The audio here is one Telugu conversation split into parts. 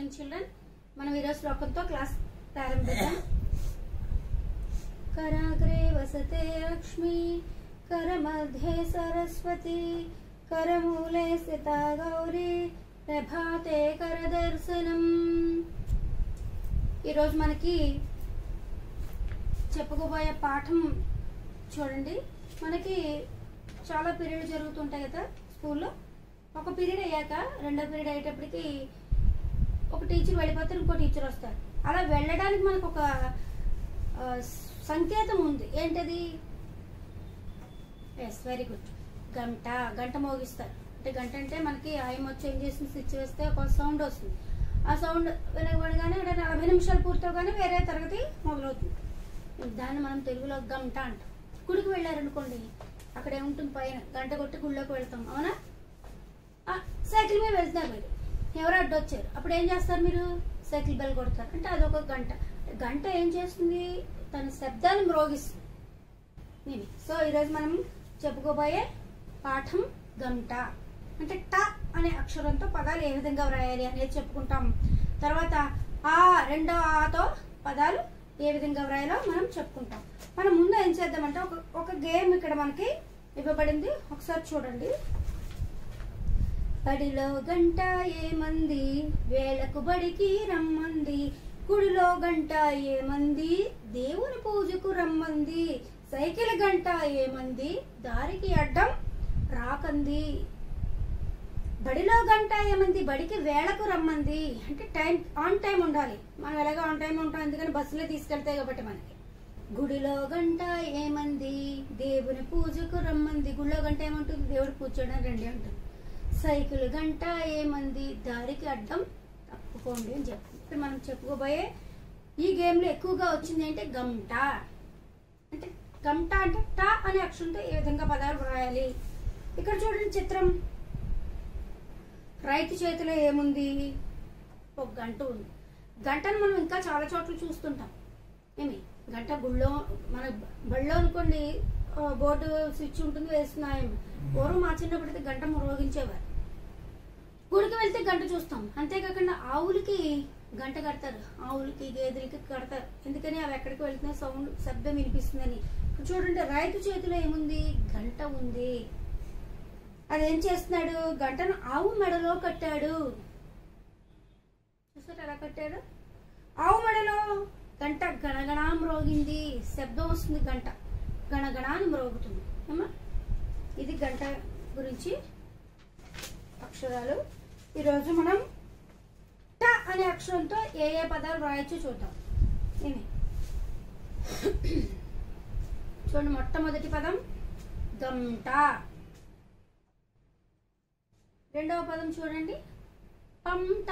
మార్నింగ్ చిల్డ్రన్ మనం ఈరోజు శ్లోకంతో క్లాస్ ప్రారంభిద్దాం కరాగ్రే వసతే లక్ష్మి కరమధ్యే సరస్వతి కరమూలే స్థిత గౌరీ ప్రభాతే కరదర్శనం ఈరోజు మనకి చెప్పుకోబోయే పాఠం చూడండి మనకి చాలా పీరియడ్ జరుగుతుంటాయి కదా స్కూల్లో ఒక పీరియడ్ అయ్యాక రెండో పీరియడ్ అయ్యేటప్పటికి ఒక టీచర్ వెళ్ళిపోతారు ఇంకో టీచర్ వస్తారు అలా వెళ్ళడానికి మనకు ఒక ఆ, సంకేతం ఉంది ఏంటది ఎస్ వెరీ గుడ్ గంట గంట మోగిస్తారు అంటే గంట అంటే మనకి ఆయన వచ్చి ఏం చేసింది స్విచ్ వేస్తే ఒక సౌండ్ వస్తుంది ఆ సౌండ్ వినబడగానే అంటే నలభై నిమిషాలు పూర్తవగానే వేరే తరగతి మొదలవుతుంది దాన్ని మనం తెలుగులో గంట అంటాం గుడికి వెళ్ళారనుకోండి అక్కడ ఏముంటుంది పైన గంట కొట్టి గుళ్ళోకి వెళ్తాం అవునా ఆ, సైకిల్ మీద వెళ్తున్నారు మీరు ఎవరు అడ్డొచ్చారు అప్పుడు ఏం చేస్తారు మీరు సైకిల్ బెల్ కొడతారు అంటే అదొక గంట గంట ఏం చేస్తుంది తన శబ్దాన్ని మ్రోగిస్తుంది ఇది సో ఈరోజు మనం చెప్పుకోబోయే పాఠం గంట అంటే ట అనే అక్షరంతో పదాలు ఏ విధంగా వ్రాయాలి అనేది చెప్పుకుంటాం తర్వాత ఆ రెండో ఆతో పదాలు ఏ విధంగా వ్రాయాలో మనం చెప్పుకుంటాం మనం ముందు ఏం చేద్దామంటే ఒక ఒక గేమ్ ఇక్కడ మనకి ఇవ్వబడింది ఒకసారి చూడండి బడిలో గంట ఏమంది వేళకు బడికి రమ్మంది గుడిలో గంట ఏమంది దేవుని పూజకు రమ్మంది సైకిల్ గంట ఏమంది దారికి అడ్డం రాకంది బడిలో గంట ఏమంది బడికి వేళకు రమ్మంది అంటే టైం ఆన్ టైం ఉండాలి మనం ఎలాగో ఆన్ టైం ఉంటాం ఎందుకని బస్సులో తీసుకెళ్తాయి కాబట్టి మనకి గుడిలో గంట ఏమంది దేవుని పూజకు రమ్మంది గుడిలో గంట ఏమంటుంది దేవుడు పూజ చేయడానికి రెండే ఉంటుంది సైకిల్ గంట ఏమంది దారికి అడ్డం తప్పుకోండి అని చెప్పి ఇప్పుడు మనం చెప్పుకోబోయే ఈ గేమ్లో ఎక్కువగా వచ్చింది అంటే గంట అంటే గంట అంటే ట అనే అక్షరంతో ఏ విధంగా పదాలు రాయాలి ఇక్కడ చూడండి చిత్రం రైతు చేతిలో ఏముంది ఒక గంట ఉంది గంటను మనం ఇంకా చాలా చోట్ల చూస్తుంటాం ఏమి గంట గుళ్ళో మన బళ్ళో అనుకోండి ఆ, బోర్డు స్విచ్ ఉంటుంది వేస్తున్నాం పూర్వం మా చిన్నప్పటికి గంట మ్రోగించేవారు గుడికి వెళ్తే గంట చూస్తాం అంతేకాకుండా ఆవులకి గంట కడతారు ఆవులకి గేదెలకి కడతారు ఎందుకని అవి ఎక్కడికి వెళ్తున్నా సౌండ్ శబ్దం వినిపిస్తుందని ఇప్పుడు చూడండి రైతు చేతిలో ఏముంది గంట ఉంది అదేం చేస్తున్నాడు గంటను ఆవు మెడలో కట్టాడు చూసారు ఎలా కట్టాడు ఆవు మెడలో గంట గణగణ మ్రోగింది శబ్దం వస్తుంది గంట గణగణ అని మ్రోగుతుంది ఏమా ఇది గంట గురించి అక్షరాలు ఈరోజు మనం ట అనే అక్షరంతో ఏ ఏ పదాలు రాయొచ్చో చూద్దాం ఏమి చూడండి మొట్టమొదటి పదం గంట రెండవ పదం చూడండి పంట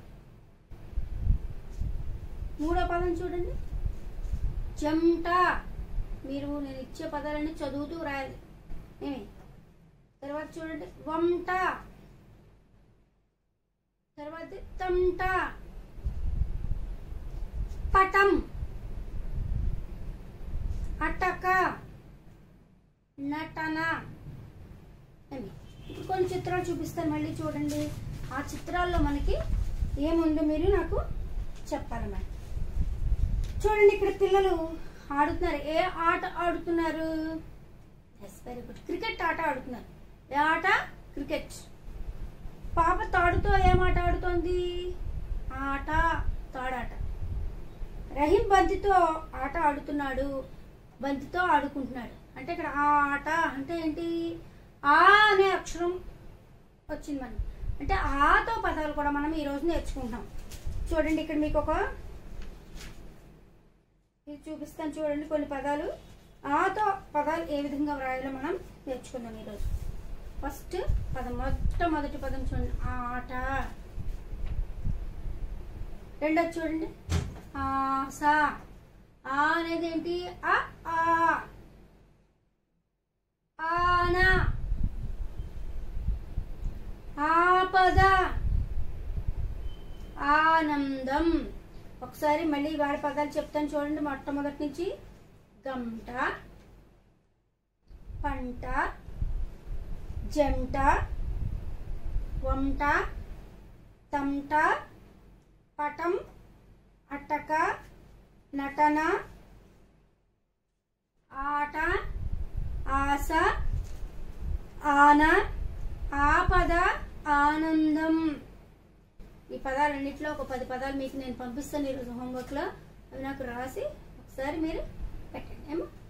మూడో పదం చూడండి చెమట మీరు నేను ఇచ్చే పదాలన్నీ చదువుతూ రాయాలి ఏమి తర్వాత చూడండి వంట తర్వాత తమ్ట పటం అటక నటన ఏమి ఇప్పుడు కొన్ని చిత్రాలు చూపిస్తాను మళ్ళీ చూడండి ఆ చిత్రాల్లో మనకి ఏముందో మీరు నాకు చెప్పాలన్నమాట చూడండి ఇక్కడ పిల్లలు ఆడుతున్నారు ఏ ఆట ఆడుతున్నారు ఎస్ వెరీ గుడ్ క్రికెట్ ఆట ఆడుతున్నారు ఏ ఆట క్రికెట్ పాప తాడుతో ఏం ఆట ఆడుతోంది ఆట తాడాట రహీం బంతితో ఆట ఆడుతున్నాడు బంతితో ఆడుకుంటున్నాడు అంటే ఇక్కడ ఆ ఆట అంటే ఏంటి ఆ అనే అక్షరం వచ్చింది మనం అంటే ఆతో పదాలు కూడా మనం ఈ రోజు నేర్చుకుంటాం చూడండి ఇక్కడ మీకు ఒక ఇది చూపిస్తాను చూడండి కొన్ని పదాలు ఆతో పదాలు ఏ విధంగా వ్రాయాలో మనం నేర్చుకుందాం ఈరోజు ఫస్ట్ పదం మొట్టమొదటి పదం చూడండి ఆట రెండోది చూడండి ఆశ ఆ అనేది ఏంటి ఆ ఆ ఆన ఆపద ఆనందం ఒకసారి మళ్ళీ వాడి పదాలు చెప్తాను చూడండి మొట్టమొదటి నుంచి గంట పంట జంట వంట తమ్ట పటం అట్టక నటన ఆట ఆశ ఆన ఆపద ఆనందం ఈ పదాలన్నింటిలో ఒక పది పదాలు మీకు నేను పంపిస్తాను ఈరోజు హోంవర్క్లో అవి నాకు రాసి ఒకసారి మీరు పెట్టండి ఏమో